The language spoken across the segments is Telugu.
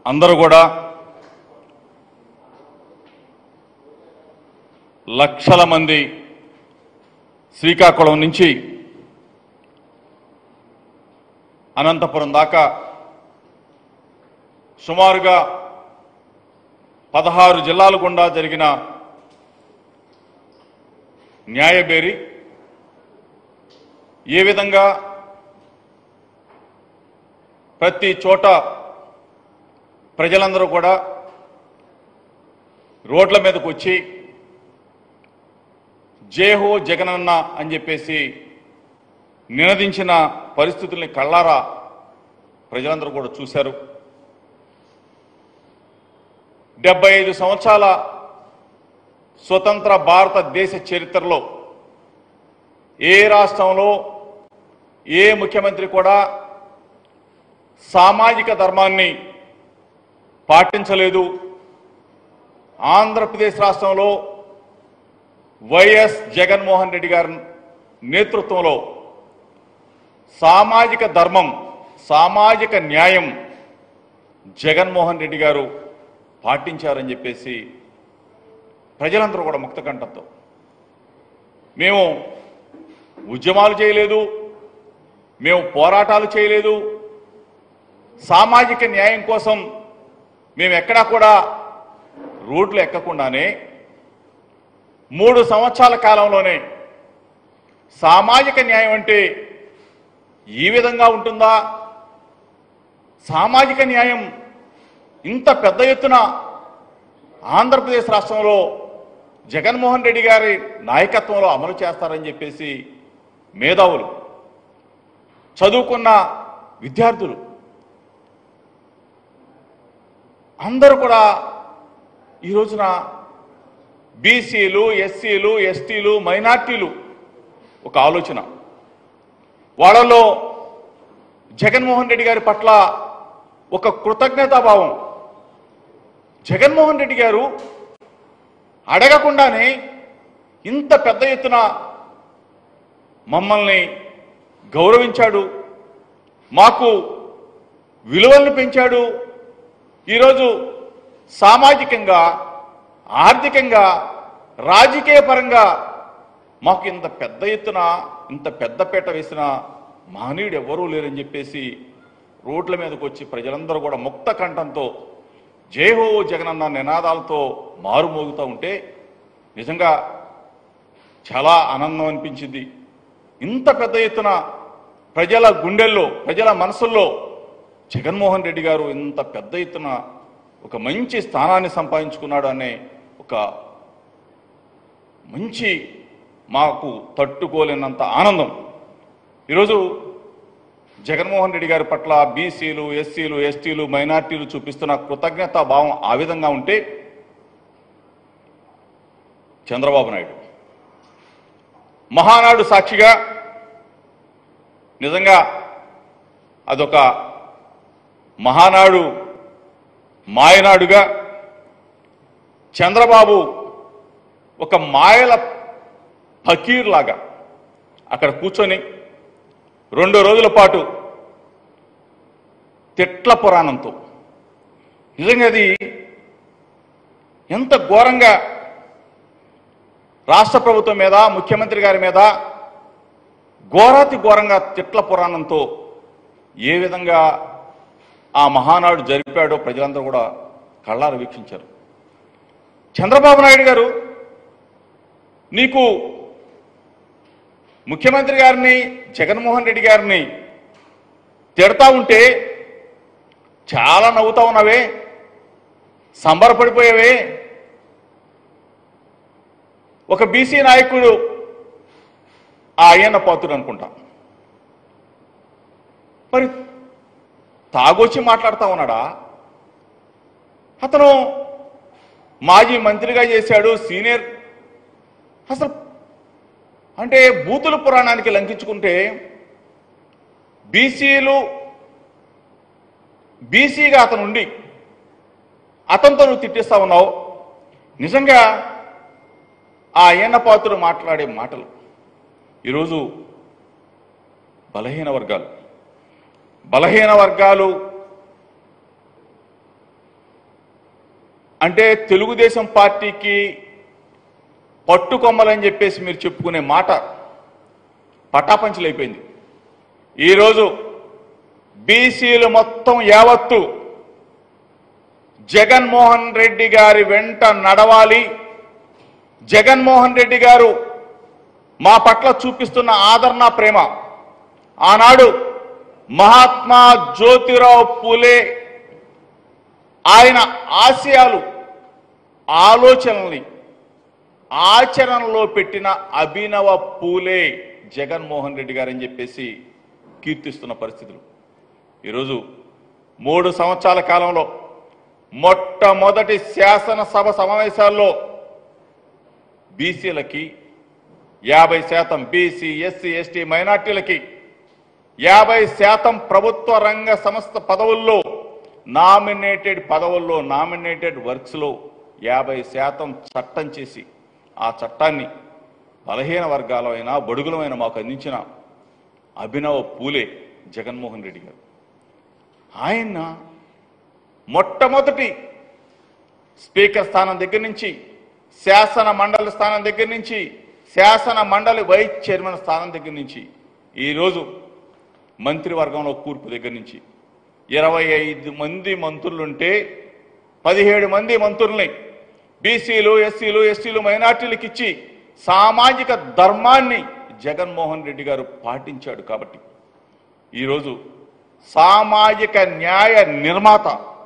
అందరూ కూడా లక్షల మంది శ్రీకాకుళం నుంచి అనంతపురం దాకా సుమారుగా పదహారు జిల్లాల గుండా జరిగిన న్యాయబేరి ఏ విధంగా ప్రతి చోట ప్రజలందరూ కూడా రోడ్ల మీదకు వచ్చి జేహో జగనన్న అని చెప్పేసి నినదించిన పరిస్థితుల్ని కళ్ళారా ప్రజలందరూ కూడా చూశారు డెబ్బై ఐదు సంవత్సరాల స్వతంత్ర భారతదేశ చరిత్రలో ఏ రాష్ట్రంలో ఏ ముఖ్యమంత్రి కూడా సామాజిక ధర్మాన్ని పాటించలేదు ఆంధ్రప్రదేశ్ రాష్ట్రంలో వైఎస్ జగన్మోహన్ రెడ్డి గారి నేతృత్వంలో సామాజిక ధర్మం సామాజిక న్యాయం జగన్మోహన్ రెడ్డి గారు పాటించారని చెప్పేసి ప్రజలందరూ కూడా ముక్త కంఠంతో మేము ఉద్యమాలు చేయలేదు మేము పోరాటాలు చేయలేదు సామాజిక న్యాయం కోసం మేము ఎక్కడా కూడా రోడ్లు ఎక్కకుండానే మూడు సంవత్సరాల కాలంలోనే సామాజిక న్యాయం అంటే ఈ విధంగా ఉంటుందా సామాజిక న్యాయం ఇంత పెద్ద ఎత్తున ఆంధ్రప్రదేశ్ రాష్ట్రంలో జగన్మోహన్ రెడ్డి గారి నాయకత్వంలో అమలు చేస్తారని చెప్పేసి మేధావులు చదువుకున్న విద్యార్థులు అందరూ కూడా ఈ రోజున బీసీలు ఎస్సీలు ఎస్టీలు మైనార్టీలు ఒక ఆలోచన వాళ్ళలో జగన్మోహన్ రెడ్డి గారి పట్ల ఒక కృతజ్ఞతాభావం జగన్మోహన్ రెడ్డి గారు అడగకుండానే ఇంత పెద్ద ఎత్తున మమ్మల్ని గౌరవించాడు మాకు విలువలను పెంచాడు ఈరోజు సామాజికంగా ఆర్థికంగా రాజకీయ పరంగా మాకు ఇంత పెద్ద ఎత్తున ఇంత పెద్దపీట వేసిన మహనీయుడు ఎవరూ లేరని చెప్పేసి రోడ్ల మీదకి వచ్చి ప్రజలందరూ కూడా ముక్త కంఠంతో జయహో జగనన్న నినాదాలతో మారుమోగుతూ ఉంటే నిజంగా చాలా ఆనందం అనిపించింది ఇంత పెద్ద ఎత్తున ప్రజల గుండెల్లో ప్రజల మనసుల్లో జగన్మోహన్ రెడ్డి గారు ఇంత పెద్ద ఎత్తున ఒక మంచి స్థానాన్ని సంపాదించుకున్నాడు అనే ఒక మంచి మాకు తట్టుకోలేనంత ఆనందం ఈరోజు జగన్మోహన్ రెడ్డి గారి పట్ల బీసీలు ఎస్సీలు ఎస్టీలు మైనార్టీలు చూపిస్తున్న కృతజ్ఞతా భావం ఆ విధంగా ఉంటే చంద్రబాబు నాయుడు మహానాడు సాక్షిగా నిజంగా అదొక మహానాడు మాయనాడుగా చంద్రబాబు ఒక మాయల ఫకీర్ లాగా అక్కడ కూర్చొని రెండు రోజుల పాటు తిట్ల పురాణంతో నిజంగా అది ఎంత ఘోరంగా రాష్ట్ర ప్రభుత్వం మీద ముఖ్యమంత్రి గారి మీద ఘోరాతి ఘోరంగా తిట్ల పురాణంతో ఏ విధంగా ఆ మహానాడు జరిపాడో ప్రజలందరూ కూడా కళ్ళారు వీక్షించారు చంద్రబాబు నాయుడు గారు నీకు ముఖ్యమంత్రి గారిని జగన్మోహన్ రెడ్డి గారిని తిడతా ఉంటే చాలా నవ్వుతా ఉన్నావే సంబరపడిపోయావే ఒక బీసీ నాయకుడు ఆ అయ్యన్న పాత్రుడు అనుకుంటా మరి తాగొచ్చి మాట్లాడుతా ఉన్నాడా అతను మాజీ మంత్రిగా చేశాడు సీనియర్ అసలు అంటే బూతుల పురాణానికి లంకించుకుంటే బీసీలు బీసీగా అతను ఉండి అతనితో నువ్వు తిట్టిస్తా ఉన్నావు నిజంగా ఆ అయ్యన్న పాత్రుడు మాట్లాడే మాటలు ఈరోజు బలహీన వర్గాలు బలహీన వర్గాలు అంటే తెలుగుదేశం పార్టీకి పట్టుకొమ్మలని చెప్పేసి మీరు చెప్పుకునే మాట పటాపంచలైపోయింది ఈరోజు బీసీలు మొత్తం యావత్తు జగన్మోహన్ రెడ్డి గారి వెంట నడవాలి జగన్మోహన్ రెడ్డి గారు మా పట్ల చూపిస్తున్న ఆదరణ ప్రేమ ఆనాడు మహాత్మా జ్యోతిరావు పూలే ఆయన ఆశయాలు ఆలోచనల్ని ఆచరణలో పెట్టిన అభినవ పూలే జగన్మోహన్ రెడ్డి గారని చెప్పేసి కీర్తిస్తున్న పరిస్థితులు ఈరోజు మూడు సంవత్సరాల కాలంలో మొట్టమొదటి శాసనసభ సమావేశాల్లో బీసీలకి యాభై శాతం బీసీ ఎస్సీ ఎస్టీ మైనార్టీలకి యాభై శాతం ప్రభుత్వ రంగ సంస్థ పదవుల్లో నామినేటెడ్ పదవుల్లో నామినేటెడ్ వర్క్స్లో యాభై శాతం చట్టం చేసి ఆ చట్టాన్ని బలహీన వర్గాలైన బడుగులమైన మాకు అందించిన అభినవ పూలే జగన్మోహన్ రెడ్డి గారు ఆయన మొట్టమొదటి స్పీకర్ స్థానం దగ్గర నుంచి శాసన మండలి స్థానం దగ్గర నుంచి శాసన మండలి వైస్ చైర్మన్ స్థానం దగ్గర నుంచి ఈరోజు మంత్రివర్గంలో కూర్పు దగ్గర నుంచి ఇరవై ఐదు మంది మంత్రులుంటే పదిహేడు మంది మంత్రుల్ని బీసీలు ఎస్సీలు ఎస్టీలు మైనార్టీలకు ఇచ్చి సామాజిక ధర్మాన్ని జగన్మోహన్ రెడ్డి గారు పాటించాడు కాబట్టి ఈరోజు సామాజిక న్యాయ నిర్మాత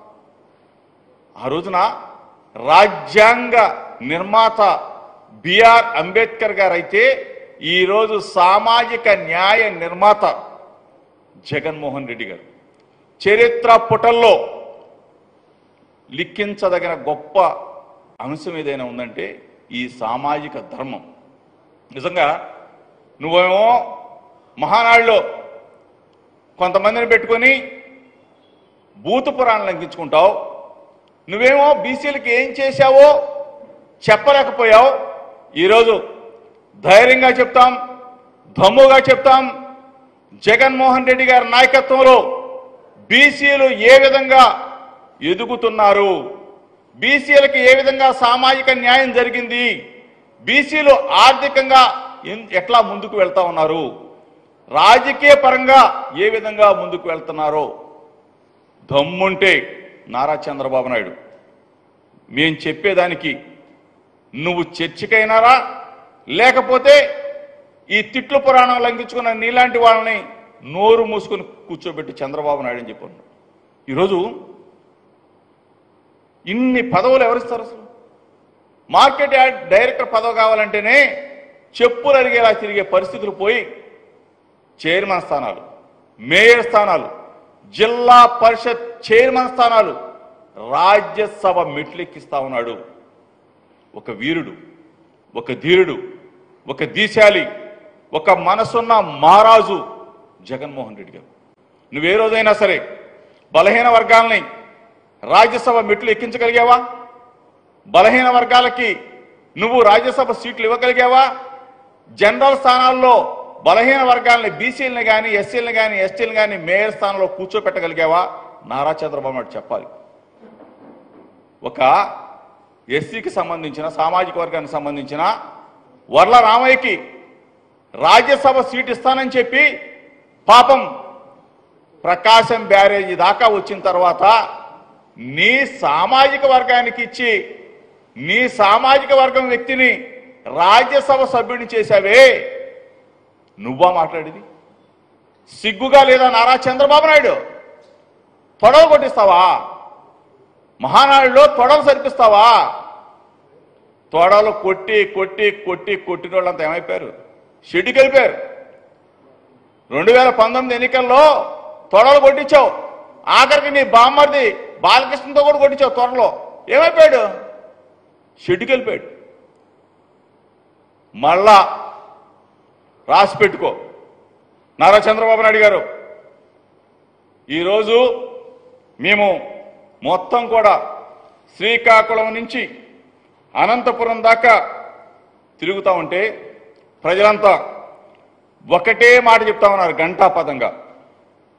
ఆ రోజున రాజ్యాంగ నిర్మాత బిఆర్ అంబేద్కర్ గారు అయితే ఈరోజు సామాజిక న్యాయ నిర్మాత జగన్మోహన్ రెడ్డి గారు చరిత్ర పుటల్లో లిఖించదగిన గొప్ప అంశం ఏదైనా ఉందంటే ఈ సామాజిక ధర్మం నిజంగా నువ్వేమో మహానాడులో కొంతమందిని పెట్టుకొని భూత పురాణం లంకించుకుంటావు నువ్వేమో బీసీలకి ఏం చేశావో చెప్పలేకపోయావు ఈరోజు ధైర్యంగా చెప్తాం దమ్ముగా చెప్తాం జగన్మోహన్ రెడ్డి గారి నాయకత్వంలో బీసీలు ఏ విధంగా ఎదుగుతున్నారు బీసీలకు ఏ విధంగా సామాజిక న్యాయం జరిగింది బీసీలు ఆర్థికంగా ఎన్- ఎట్లా ముందుకు వెళ్తా ఉన్నారు రాజకీయ పరంగా ఏ విధంగా ముందుకు వెళ్తున్నారో దమ్ముంటే నారా చంద్రబాబు నాయుడు మేం చెప్పేదానికి నువ్వు చర్చకైనారా లేకపోతే ఈ తిట్లు పురాణం లంఘించుకున్న నీలాంటి వాళ్ళని నోరు మూసుకొని కూర్చోబెట్టి చంద్రబాబు నాయుడు అని చెప్పాను ఈరోజు ఇన్ని పదవులు ఎవరిస్తారు అసలు మార్కెట్ యార్డ్ డైరెక్టర్ పదవి కావాలంటేనే చెప్పులు అరిగేలా తిరిగే పరిస్థితులు పోయి చైర్మన్ స్థానాలు మేయర్ స్థానాలు జిల్లా పరిషత్ చైర్మన్ స్థానాలు రాజ్యసభ మెట్లెక్కిస్తా ఉన్నాడు ఒక వీరుడు ఒక ధీరుడు ఒక దీశాలి ఒక మనసున్న మహారాజు జగన్మోహన్ రెడ్డి గారు నువ్వే రోజైనా సరే బలహీన వర్గాల్ని రాజ్యసభ మెట్లు ఎక్కించగలిగావా బలహీన వర్గాలకి నువ్వు రాజ్యసభ సీట్లు ఇవ్వగలిగావా జనరల్ స్థానాల్లో బలహీన వర్గాలని బీసీలని కానీ ఎస్సీలను కానీ ఎస్టీలను కానీ మేయర్ స్థానంలో కూర్చోపెట్టగలిగావా నారా చంద్రబాబు నాయుడు చెప్పాలి ఒక ఎస్సీకి సంబంధించిన సామాజిక వర్గానికి సంబంధించిన వర్ల రామయ్యకి రాజ్యసభ సీట్ ఇస్తానని చెప్పి పాపం ప్రకాశం బ్యారేజీ దాకా వచ్చిన తర్వాత నీ సామాజిక వర్గానికి ఇచ్చి నీ సామాజిక వర్గం వ్యక్తిని రాజ్యసభ సభ్యుడిని చేశావే నువ్వా మాట్లాడేది సిగ్గుగా లేదా నారా చంద్రబాబు నాయుడు తొడవ కొట్టిస్తావా మహానాడులో తొడలు సరిపిస్తావా తొడలు కొట్టి కొట్టి కొట్టి కొట్టిన వాళ్ళంతా ఏమైపోయారు షెడ్డుకి వెళ్ళిపోయారు రెండు వేల పంతొమ్మిది ఎన్నికల్లో తొడలు కొట్టించావు ఆఖరికి నీ బామ్మర్ది బాలకృష్ణతో కూడా కొట్టించావు త్వరలో ఏమైపోయాడు షెడ్డుకి వెళ్ళిపోయాడు మళ్ళా రాసి పెట్టుకో నారా చంద్రబాబు నాయుడు గారు ఈరోజు మేము మొత్తం కూడా శ్రీకాకుళం నుంచి అనంతపురం దాకా తిరుగుతా ఉంటే ప్రజలంతా ఒకటే మాట చెప్తా ఉన్నారు ఘంటాపదంగా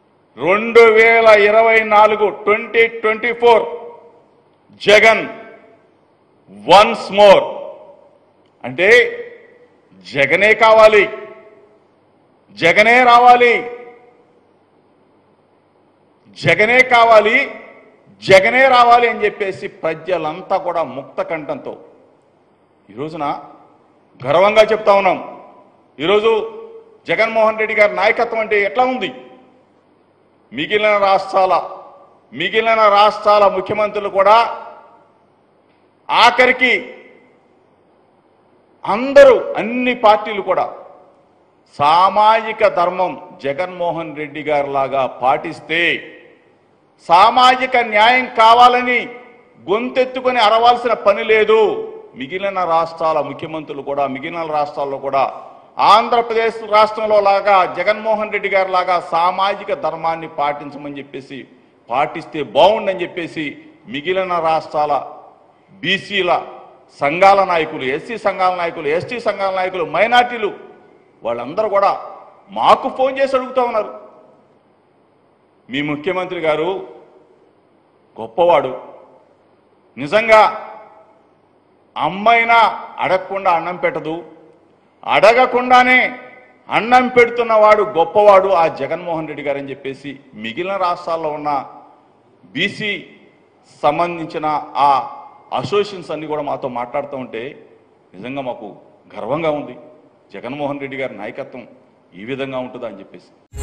రెండు వేల ఇరవై నాలుగు twenty twenty four Jagan once more అంటే జగనే కావాలి జగనే రావాలి జగనే కావాలి జగనే రావాలి అని చెప్పేసి ప్రజలంతా కూడా ముక్త కంఠంతో ఈ రోజున గర్వంగా చెప్తా ఉన్నాం ఈరోజు జగన్మోహన్ రెడ్డి గారి నాయకత్వం అంటే ఎట్లా ఉంది మిగిలిన రాష్ట్రాల మిగిలిన రాష్ట్రాల ముఖ్యమంత్రులు కూడా ఆఖరికి అందరూ అన్ని పార్టీలు కూడా సామాజిక ధర్మం జగన్మోహన్ రెడ్డి గారి లాగా పాటిస్తే సామాజిక న్యాయం కావాలని గొంతెత్తుకొని అరవాల్సిన పని లేదు మిగిలిన రాష్ట్రాల ముఖ్యమంత్రులు కూడా మిగిలిన రాష్ట్రాల్లో కూడా ఆంధ్రప్రదేశ్ రాష్ట్రంలో లాగా జగన్మోహన్ రెడ్డి గారి లాగా సామాజిక ధర్మాన్ని పాటించమని చెప్పేసి పాటిస్తే బాగుండని చెప్పేసి మిగిలిన రాష్ట్రాల బీసీల సంఘాల నాయకులు ఎస్సీ సంఘాల నాయకులు ఎస్టీ సంఘాల నాయకులు మైనార్టీలు వాళ్ళందరూ కూడా మాకు ఫోన్ చేసి అడుగుతా ఉన్నారు మీ ముఖ్యమంత్రి గారు గొప్పవాడు నిజంగా అమ్మైనా అడగకుండా అన్నం పెట్టదు అడగకుండానే అన్నం పెడుతున్నవాడు గొప్పవాడు ఆ జగన్మోహన్ రెడ్డి గారు అని చెప్పేసి మిగిలిన రాష్ట్రాల్లో ఉన్న బీసీ సంబంధించిన ఆ అసోసియేషన్స్ అన్ని కూడా మాతో మాట్లాడుతూ ఉంటే నిజంగా మాకు గర్వంగా ఉంది జగన్మోహన్ రెడ్డి గారి నాయకత్వం ఈ విధంగా ఉంటుందా అని చెప్పేసి